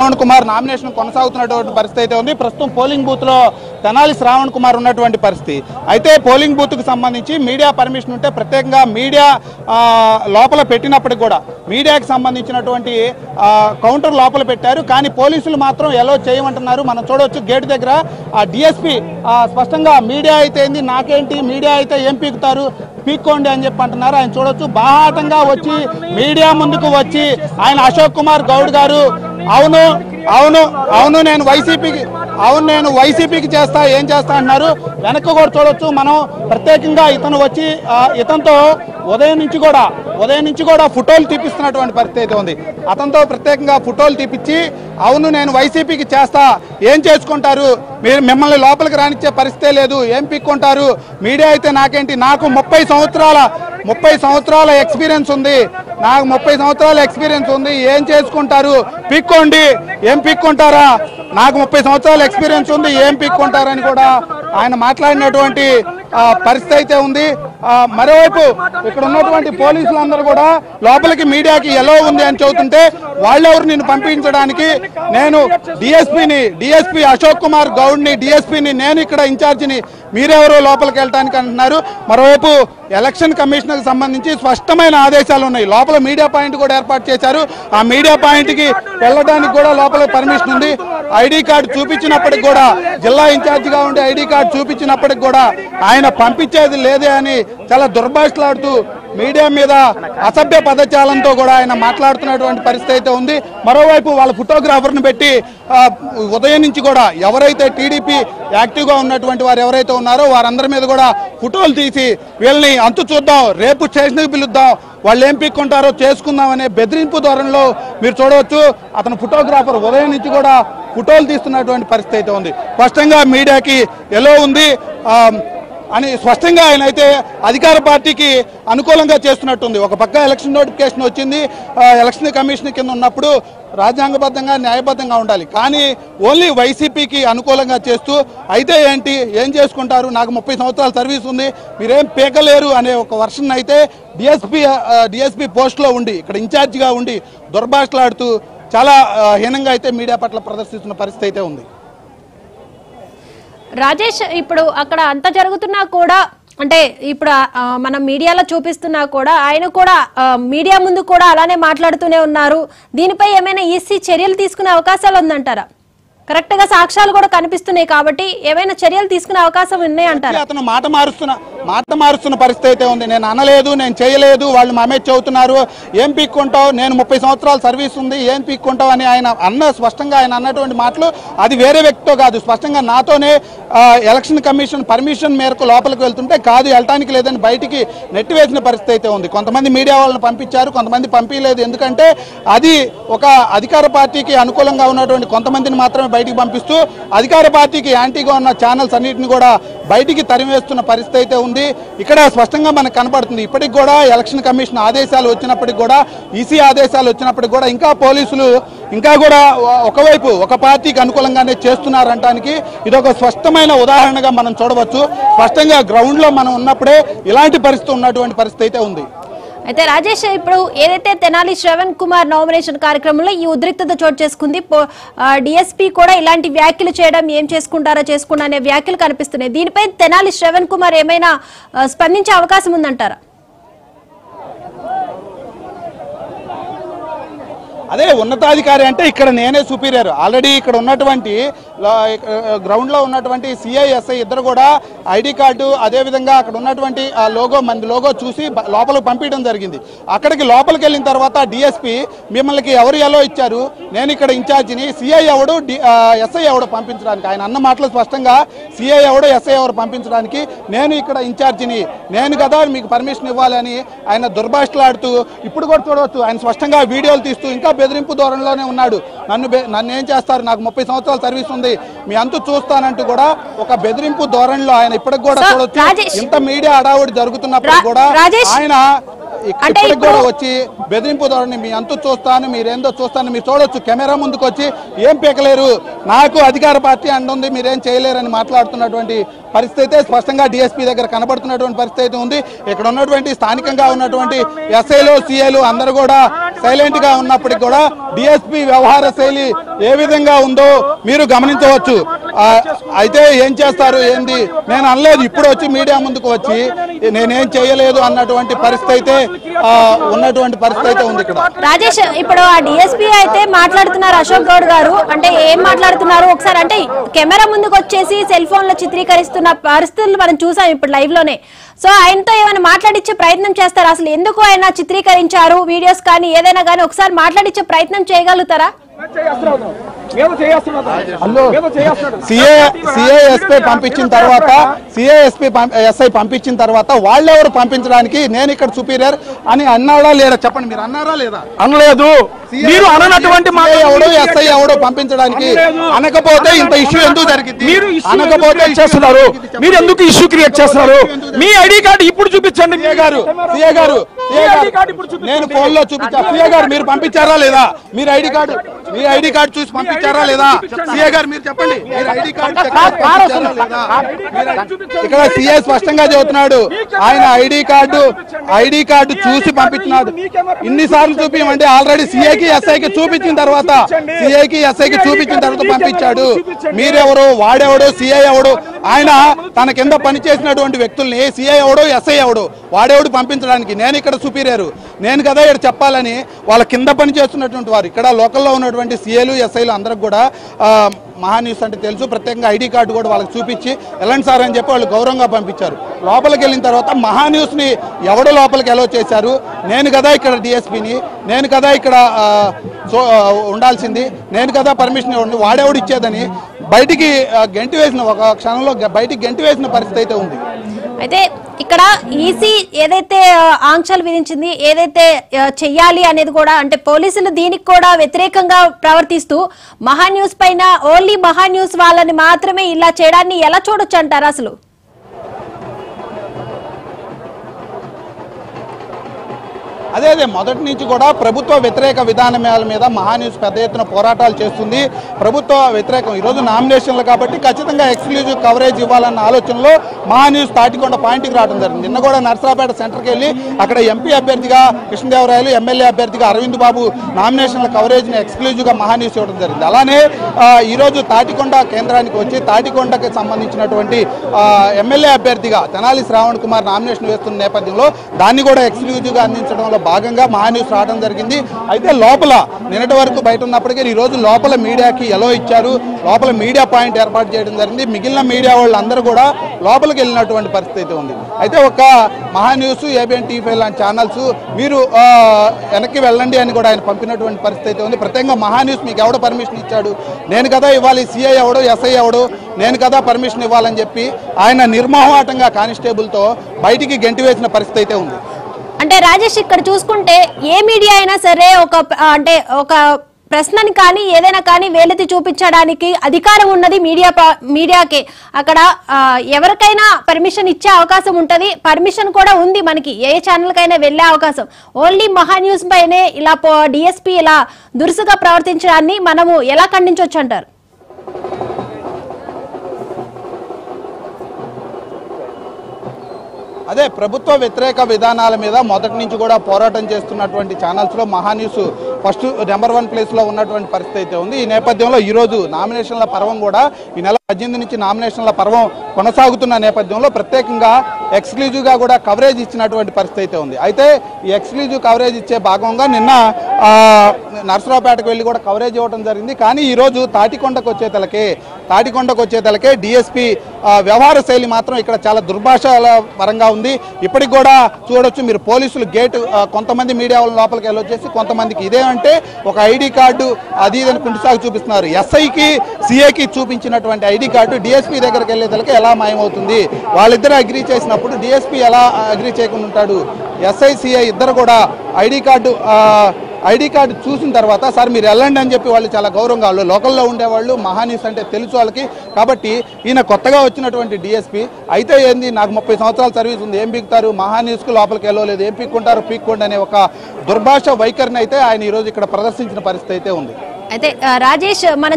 Shravan Kumar nomination కొనసాగుతున్నటువంటి పరిస్థితి అయితే ఉంది ప్రస్తుతం పోలింగ్ బూత్ లో తెనాలి శ్రావణ్ కుమార్ ఉన్నటువంటి పరిస్థితి అయితే పోలింగ్ బూత్ కు సంబంధించి మీడియా పర్మిషన్ ఉంటే ప్రత్యేకంగా మీడియా ఆ, లోపల పెట్టినప్పటికి కూడా మీడియాకి సంబంధించినటువంటి ఆ, కౌంటర్ లోపల పెట్టారు కానీ పోలీసులు మాత్రం ఎలా చేయమంటున్నారు మనం చూడవచ్చు గేట్ దగ్గర ఆ డిఎస్పి స్పష్టంగా మీడియా అయితే ఏంది నాకేంటి మీడియా అయితే ఏం పీకుతారు పీక్కోండి అని చెప్పి అంటున్నారు ఆయన చూడొచ్చు బాహాటంగా వచ్చి మీడియా ముందుకు వచ్చి ఆయన అశోక్ కుమార్ గౌడ్ గారు అవును అవును అవును నేను వైసీపీకి అవును నేను వైసీపీకి చేస్తా ఏం చేస్తా అన్నారు వెనక్కి కూడా చూడొచ్చు మనం ప్రత్యేకంగా ఇతను వచ్చి ఆ, ఇతనితో ఉదయం నుంచి కూడా ఉదయం నుంచి కూడా ఫోటోలు తీపిస్తున్నటువంటి పరిస్థితి అయితే ఉంది అతనితో ప్రత్యేకంగా ఫోటోలు తీపిచ్చి అవును నేను వైసీపీకి చేస్తా ఏం చేసుకుంటారు మీరు మిమ్మల్ని లోపలికి రానిచ్చే పరిస్థితే లేదు ఏం పిక్కుంటారు మీడియా అయితే నాకేంటి నాకు ముప్పై సంవత్సరాల ముప్పై సంవత్సరాల ఎక్స్పీరియన్స్ ఉంది నాకు ముప్పై సంవత్సరాల ఎక్స్పీరియన్స్ ఉంది ఏం చేసుకుంటారు పిక్కోండి ఏం పిక్కుంటారా నాకు ముప్పై సంవత్సరాల ఎక్స్పీరియన్స్ ఉంది ఏం పిక్కుంటారని కూడా ఆయన మాట్లాడినటువంటి ఆ, పరిస్థితి అయితే ఉంది ఆ, మరోవైపు ఇక్కడ ఉన్నటువంటి పోలీసులందరూ కూడా లోపలికి మీడియాకి ఎలా ఉంది అని చెబుతుంటే వాళ్ళెవరు నిన్ను పంపించడానికి నేను డిఎస్పీని డిఎస్పీ అశోక్ కుమార్ గౌడ్ని డిఎస్పీని నేను ఇక్కడ ఇన్ఛార్జిని మీరెవరో లోపలికి వెళ్ళడానికి అంటున్నారు మరోవైపు ఎలక్షన్ కమిషనర్కి సంబంధించి స్పష్టమైన ఆదేశాలు ఉన్నాయి లోపల మీడియా పాయింట్ కూడా ఏర్పాటు చేశారు ఆ మీడియా పాయింట్కి వెళ్ళడానికి కూడా లోపల పర్మిషన్ ఉంది ఐడి కార్డు చూపించినప్పటికి కూడా జిల్లా ఇన్ఛార్జిగా ఉండే ఐడి కార్డు చూపించినప్పటికి కూడా ఆయన పంపించేది లేదే అని చాలా దుర్భాషలాడుతూ మీడియా మీద అసభ్య పదజాలంతో కూడా ఆయన మాట్లాడుతున్నటువంటి పరిస్థితి అయితే ఉంది మరోవైపు వాళ్ళ ఫోటోగ్రాఫర్ని పెట్టి ఆ, ఉదయం నుంచి కూడా ఎవరైతే టీడీపీ యాక్టివ్గా ఉన్నటువంటి వారు ఎవరైతే ఉన్నారో వారందరి మీద కూడా ఫోటోలు తీసి వీళ్ళని అంతు చూద్దాం రేపు స్టేషన్కి పిలుద్దాం వాళ్ళు ఏం పిక్కుంటారో చేసుకుందాం అనే బెదిరింపు ధోరణిలో మీరు చూడవచ్చు అతను ఫోటోగ్రాఫర్ ఉదయం నుంచి కూడా ఫోటోలు తీస్తున్నటువంటి పరిస్థితి అయితే ఉంది స్పష్టంగా మీడియాకి ఎలా ఉంది ఆ, అని స్పష్టంగా ఆయన అయితే అధికార పార్టీకి అనుకూలంగా చేస్తున్నట్టుంది ఒక పక్క ఎలక్షన్ నోటిఫికేషన్ వచ్చింది ఆ, ఎలక్షన్ కమిషన్ కింద ఉన్నప్పుడు రాజ్యాంగబద్ధంగా న్యాయబద్ధంగా ఉండాలి కానీ ఓన్లీ వైసీపీకి అనుకూలంగా చేస్తూ అయితే ఏంటి ఏం చేసుకుంటారు నాకు ముప్పై సంవత్సరాల సర్వీస్ ఉంది మీరేం పీకలేరు అనే ఒక వర్షన్ అయితే డిఎస్పీ డిఎస్పీ పోస్ట్లో ఉండి ఇక్కడ ఇన్ఛార్జిగా ఉండి దుర్భాషలాడుతూ చాలా ఆ, హీనంగా అయితే మీడియా పట్ల ప్రదర్శిస్తున్న పరిస్థితి అయితే ఉంది రాజేష్ ఇప్పుడు అక్కడ అంత జరుగుతున్నా కూడా అంటే ఇప్పుడు ఆ, మనం మీడియాలో చూపిస్తున్నా కూడా ఆయన కూడా ఆ, మీడియా ముందు కూడా అలానే మాట్లాడుతూనే ఉన్నారు దీనిపై ఏమైనా ఈసీ చర్యలు తీసుకునే అవకాశాలు ఉందంటారా కరెక్ట్ గా సాక్ష్యాలు కూడా కనిపిస్తున్నాయి కాబట్టి ఏమైనా చర్యలు తీసుకునే అవకాశం ఉన్నాయి అంటారా అతను మాట మారుస్తున్న మాట మారుస్తున్న పరిస్థితి అయితే ఉంది నేను అనలేదు నేను చేయలేదు వాళ్ళు మామే చెబుతున్నారు ఏం పీక్కుంటావు నేను ముప్పై సంవత్సరాల సర్వీస్ ఉంది ఏం పీక్కుంటావు అని ఆయన అన్న స్పష్టంగా ఆయన అన్నటువంటి మాటలు అది వేరే వ్యక్తితో కాదు స్పష్టంగా నాతోనే ఆ, ఎలక్షన్ కమిషన్ పర్మిషన్ మేరకు లోపలికి వెళ్తుంటే కాదు వెళ్ళటానికి లేదని బయటికి నెట్టివేసిన పరిస్థితి అయితే ఉంది కొంతమంది మీడియా వాళ్ళని పంపించారు కొంతమంది పంపించలేదు ఎందుకంటే అది ఒక అధికార పార్టీకి అనుకూలంగా ఉన్నటువంటి కొంతమందిని మాత్రమే బయటికి పంపిస్తూ అధికార పార్టీకి యాంటీగా ఉన్న ఛానల్స్ అన్నిటిని కూడా బయటికి తరిమేస్తున్న పరిస్థితి అయితే ఉంది ఇక్కడ స్పష్టంగా మనకు కనపడుతుంది ఇప్పటికి కూడా ఎలక్షన్ కమిషన్ ఆదేశాలు వచ్చినప్పటికి కూడా ఈసీ ఆదేశాలు వచ్చినప్పటికి కూడా ఇంకా పోలీసులు ఇంకా కూడా ఒ- ఒకవైపు ఒక పార్టీకి అనుకూలంగానే చేస్తున్నారంటానికి ఇది ఒక స్పష్టమైన ఉదాహరణగా మనం చూడవచ్చు స్పష్టంగా గ్రౌండ్లో మనం ఉన్నప్పుడే ఇలాంటి పరిస్థితి ఉన్నటువంటి పరిస్థితి అయితే ఉంది అయితే రాజేష్ ఇప్పుడు ఏదైతే తెనాలి శ్రవణ్ కుమార్ నామినేషన్ కార్యక్రమంలో ఈ ఉద్రిక్తత చోటు చేసుకుంది డిఎస్పీ కూడా ఇలాంటి వ్యాఖ్యలు చేయడం ఏం చేసుకుంటారో చేసుకుండా అనే వ్యాఖ్యలు కనిపిస్తున్నాయి దీనిపై తెనాలి శ్రవణ్ కుమార్ ఏమైనా ఆ, స్పందించే అవకాశం ఉందంటారా అదే ఉన్నతాధికారి అంటే ఇక్కడ నేనే సుపీరియర్ ఆల్రెడీ ఇక్కడ ఉన్నటువంటి గ్రౌండ్ లో ఉన్నటువంటి సిఐఎస్ఐ ఇద్దరు కూడా ఐడి కార్డు అదే విధంగా అక్కడ ఉన్నటువంటి ఆ లోగో మంది లోగో చూసి బ- లోపలికి పంపించడం జరిగింది అక్కడికి లోపలికి వెళ్ళిన తర్వాత డిఎస్పి మిమ్మల్ని ఎవరు ఎలా ఇచ్చారు నేను ఇక్కడ ఇన్ఛార్జిని సిఐ ఎవడు ఎస్ఐ ఎవడు పంపించడానికి ఆయన అన్న మాటలు స్పష్టంగా సిఐ ఎవడు ఎస్ఐ ఎవరు పంపించడానికి నేను ఇక్కడ ఇన్ఛార్జిని నేను కదా మీకు పర్మిషన్ ఇవ్వాలని ఆయన దుర్భాషలాడుతూ ఇప్పుడు కూడా చూడవచ్చు ఆయన స్పష్టంగా వీడియోలు తీస్తూ ఇంకా బెదిరింపు ధోరణిలోనే ఉన్నాడు నన్ను బె- నన్ను ఏం చేస్తారు నాకు ముప్పై సంవత్సరాల సర్వీస్ ఉంది మీ అంతు చూస్తానంటూ కూడా ఒక బెదిరింపు ధోరణిలో ఆయన ఇప్పటికి కూడా సో, చూడొచ్చు రాజేష్. ఇంత మీడియా అడావుడి జరుగుతున్నప్పుడు రా- కూడా రాజేష్. ఆయన ఇక్- అంటే ఇప్పటికి ఇప్పుడు కూడా వచ్చి బెదిరింపు ధోరణి మీ అంతు చూస్తాను మీరేందో చూస్తాను మీరు చూడొచ్చు కెమెరా ముందుకు వచ్చి ఏం పీకలేరు నాకు అధికార పార్టీ అంటుంది మీరేం చేయలేరని మాట్లాడుతున్నటువంటి పరిస్థితి అయితే స్పష్టంగా డిఎస్పీ దగ్గర కనబడుతున్నటువంటి పరిస్థితి అయితే ఉంది ఇక్కడ ఉన్నటువంటి స్థానికంగా ఉన్నటువంటి ఎస్ఐలు సిఐలు అందరూ కూడా సైలెంట్ గా ఉన్నప్పటికీ కూడా డిఎస్పీ వ్యవహార శైలి ఏ విధంగా ఉందో మీరు గమనించవచ్చు ఆ, అయితే ఏం చేస్తారు ఏంది నేను అనలేదు ఇప్పుడు వచ్చి మీడియా ముందుకు వచ్చి నేనేం చేయలేదు అన్నటువంటి పరిస్థితి అయితే ఆ, ఉన్నటువంటి పరిస్థితి అయితే ఉంది ఇక్కడ రాజేష్ ఇప్పుడు ఆ డిఎస్పీ అయితే మాట్లాడుతున్నారు అశోక్ గౌడ్ గారు అంటే ఏం మాట్లాడుతున్నారు ఒకసారి అంటే కెమెరా ముందుకు వచ్చేసి సెల్ ఫోన్ లో చిత్రీకరిస్తున్న పరిస్థితులు మనం చూసాం ఇప్పుడు లైవ్ లోనే సో ఆయనతో ఏమైనా మాట్లాడించే ప్రయత్నం చేస్తారా అసలు ఎందుకు ఆయన చిత్రీకరించారు వీడియోస్ కానీ ఏదైనా కానీ ఒకసారి మాట్లాడించే ప్రయత్నం చేయగలుగుతారా మేము చేస్తున్నాం మేము చేస్తున్నాం సిఏ సిఏఎస్పీ పంపించిన తర్వాత సిఏఎస్పీ ఎస్ఐ పంపించిన తర్వాత వాళ్ళెవరు పంపించడానికి నేను ఇక్కడ సుపీరియర్ అని అన్నాడా లేదా చెప్పండి మీరు అన్నారా లేదా అనలేదు మీరు అననటువంటి మాట CA ఎవడు ఎస్ఐ ఎవడు పంపించడానికి అనకపోతే ఇంత ఇష్యూ ఎందుకు జరిగింది మీరు issue అనకపోతే ఎందుకు create చేస్తున్నారు మీరు ఎందుకు ఇష్యూ క్రియేట్ చేస్తున్నారు మీ ఐడి కార్డు ఇప్పుడు చూపించండి సిఏ గారు సిఏ గారు మీ సిఏ ఐడి కార్డు గారు ఇప్పుడు చూపించండి. నేను ఫోన్ లో చూపించా సిఏ గారు మీరు పంపించారా లేదా మీరు ఐడి కార్డు మీ ఐడి కార్డు చూసి పంపించారా లేదా సిఏ గారు మీరు చెప్పండి మీరు ఐడి కార్డు చెక్ చేసి పంపించారా లేదా మీరు- ఇక్కడ సిఏ స్పష్టంగా చెబుతున్నాడు ఆయన ఐడి కార్డు ఐడి కార్డు చూసి పంపించినాడు ఇన్నిసార్లు చూపించమంటే ఆల్రెడీ సిఐకి ఎస్ఐకి చూపించిన తర్వాత సిఐకి ఎస్ఐకి చూపించిన తర్వాత పంపించాడు మీరెవరు వాడెవడు సిఐ ఎవడు ఆయన తన కింద పనిచేసినటువంటి వ్యక్తుల్ని సిఐ ఎవడు ఎస్ఐ ఎవడు వాడెవడు పంపించడానికి నేను ఇక్కడ సుపీరియర్ నేను కదా ఇక్కడ చెప్పాలని వాళ్ళ కింద పని చేస్తున్నటువంటి వారు ఇక్కడ లోకల్లో ఉన్నటువంటి సిఏలు ఎస్ఐలు అందరికి కూడా ఆ, మహా న్యూస్ అంటే తెలుసు ప్రత్యేకంగా ఐడి కార్డు కూడా వాళ్ళకి చూపించి ఎలాంటి సార్ అని చెప్పి వాళ్ళు గౌరవంగా పంపించారు లోపలికి వెళ్ళిన తర్వాత మహా న్యూస్ని ఎవడు లోపలికి ఎలో చేశారు నేను కదా ఇక్కడ డిఎస్పీని నేను కదా ఇక్కడ ఆ, సో ఆ, ఉండాల్సింది నేను కదా పర్మిషన్ ఇవ్వండి వాడెవడు ఇచ్చేదని బయటికి ఆ, గెంటి వేసిన ఒక క్షణంలో గ- బయటికి గెంటి వేసిన పరిస్థితి అయితే ఉంది అయితే ఇక్కడ ఈసీ ఏదైతే ఆ, ఆంక్షలు విధించింది ఏదైతే ఆ, చెయ్యాలి అనేది కూడా అంటే పోలీసులు దీనికి కూడా వ్యతిరేకంగా ప్రవర్తిస్తూ మహా న్యూస్ పైన ఓన్లీ మహా న్యూస్ వాళ్ళని మాత్రమే ఇలా చేయడాన్ని ఎలా చూడొచ్చు అంటారు అసలు అదే అదే మొదటి నుంచి కూడా ప్రభుత్వ వ్యతిరేక విధానాల మీద మహాన్యూస్ పెద్ద ఎత్తున పోరాటాలు చేస్తుంది ప్రభుత్వ వ్యతిరేకం ఈరోజు నామినేషన్లు కాబట్టి ఖచ్చితంగా ఎక్స్క్లూజివ్ కవరేజ్ ఇవ్వాలన్న ఆలోచనలో మహాన్యూస్ తాటికొండ పాయింట్కి రావడం జరిగింది నిన్న కూడా నర్సరాపేట సెంటర్కి వెళ్ళి అక్కడ ఎంపీ అభ్యర్థిగా కృష్ణదేవరాయలు ఎమ్మెల్యే అభ్యర్థిగా అరవింద్ బాబు నామినేషన్ల కవరేజ్ని ఎక్స్క్లూజివ్గా మహాన్యూస్ ఇవ్వడం జరిగింది అలానే ఆ, ఈరోజు తాటికొండ కేంద్రానికి వచ్చి తాటికొండకి సంబంధించినటువంటి ఆ, ఎమ్మెల్యే అభ్యర్థిగా తెనాలి శ్రావణ్ కుమార్ నామినేషన్ వేస్తున్న నేపథ్యంలో దాన్ని కూడా ఎక్స్క్లూజివ్గా అందించడంలో భాగంగా మహాన్యూస్ రావడం జరిగింది అయితే లోపల నిన్నటి వరకు బయట ఉన్నప్పటికీ ఈ రోజు లోపల మీడియాకి ఎలో ఇచ్చారు లోపల మీడియా పాయింట్ ఏర్పాటు చేయడం జరిగింది మిగిలిన మీడియా వాళ్ళందరూ కూడా లోపలికి వెళ్ళినటువంటి పరిస్థితి అయితే ఉంది అయితే ఒక మహాన్యూస్ ఏబిఎన్ టీవీ లాంటి ఛానల్స్ మీరు ఆ, వెనక్కి వెళ్ళండి అని కూడా ఆయన పంపినటువంటి పరిస్థితి అయితే ఉంది ప్రత్యేకంగా మహాన్యూస్ మీకు ఎవడో పర్మిషన్ ఇచ్చాడు నేను కదా ఇవ్వాలి సిఐ ఎవడు ఎస్ఐ ఎవడు నేను కదా పర్మిషన్ ఇవ్వాలని చెప్పి ఆయన నిర్మోహాటంగా కానిస్టేబుల్తో బయటికి గెంటి వేసిన పరిస్థితి అయితే ఉంది అంటే రాజేష్ ఇక్కడ చూసుకుంటే ఏ మీడియా అయినా సరే ఒక ఆ, అంటే ఒక ప్రశ్నని కానీ ఏదైనా కానీ వేలెత్తి చూపించడానికి అధికారం ఉన్నది మీడియా ప- మీడియాకే అక్కడ ఆ, ఎవరికైనా పర్మిషన్ ఇచ్చే అవకాశం ఉంటది పర్మిషన్ కూడా ఉంది మనకి ఏ ఛానల్ కైనా వెళ్ళే అవకాశం ఓన్లీ మహా న్యూస్ పైనే ఇలా డిఎస్పీ ఇలా దురుసుగా ప్రవర్తించడాన్ని మనము ఎలా ఖండించవచ్చు అంటారు అదే ప్రభుత్వ వ్యతిరేక విధానాల మీద మొదటి నుంచి కూడా పోరాటం చేస్తున్నటువంటి ఛానల్స్లో మహాన్యూస్ ఫస్ట్ నెంబర్ వన్ ప్లేస్లో ఉన్నటువంటి పరిస్థితి అయితే ఉంది ఈ నేపథ్యంలో ఈరోజు నామినేషన్ల పర్వం కూడా ఈ నెల పద్దెనిమిది నుంచి నామినేషన్ల పర్వం కొనసాగుతున్న నేపథ్యంలో ప్రత్యేకంగా ఎక్స్క్లూజివ్గా కూడా కవరేజ్ ఇచ్చినటువంటి పరిస్థితి అయితే ఉంది అయితే ఈ ఎక్స్క్లూజివ్ కవరేజ్ ఇచ్చే భాగంగా నిన్న ఆ, నర్సరావుపేటకు వెళ్ళి కూడా కవరేజ్ ఇవ్వడం జరిగింది కానీ ఈరోజు తాటికొండకు వచ్చేతలకే తాటికొండకు వచ్చేతలకే డిఎస్పీ వ్యవహార శైలి మాత్రం ఇక్కడ చాలా దుర్భాషల పరంగా ఉంది ఇప్పటికి కూడా చూడొచ్చు మీరు పోలీసులు గేటు ఆ, కొంతమంది మీడియా వాళ్ళ లోపలికి వెళ్ళొచ్చేసి కొంతమందికి ఇదేమంటే ఒక ఐడి కార్డు అది ఇదని కుంటిసాగు చూపిస్తున్నారు ఎస్ఐకి సిఏకి చూపించినటువంటి ఐడి కార్డు డిఎస్పీ దగ్గరికి వెళ్ళేదలకి ఎలా మాయమవుతుంది వాళ్ళిద్దరు అగ్రీ చేసినప్పుడు డిఎస్పీ ఎలా అగ్రీ చేయకుండా ఉంటాడు ఎస్ఐ సిఐ ఇద్దరు కూడా ఐడి కార్డు ఆ, ఐడి కార్డు చూసిన తర్వాత సార్ మీరు వెళ్ళండి అని చెప్పి వాళ్ళు చాలా గౌరవంగా వాళ్ళు లోకల్లో ఉండేవాళ్ళు మహానీస్ అంటే తెలుసు వాళ్ళకి కాబట్టి ఈయన కొత్తగా వచ్చినటువంటి డిఎస్పీ అయితే ఏంది నాకు ముప్పై సంవత్సరాల సర్వీస్ ఉంది ఏం పీకుతారు మహానీస్కు లోపలికి వెళ్ళలేదు ఏం పీక్కుంటారు పీక్కోండి అనే ఒక దుర్భాష వైఖరిని అయితే ఆయన ఈరోజు ఇక్కడ ప్రదర్శించిన పరిస్థితి అయితే ఉంది అయితే ఆ, రాజేష్ మనం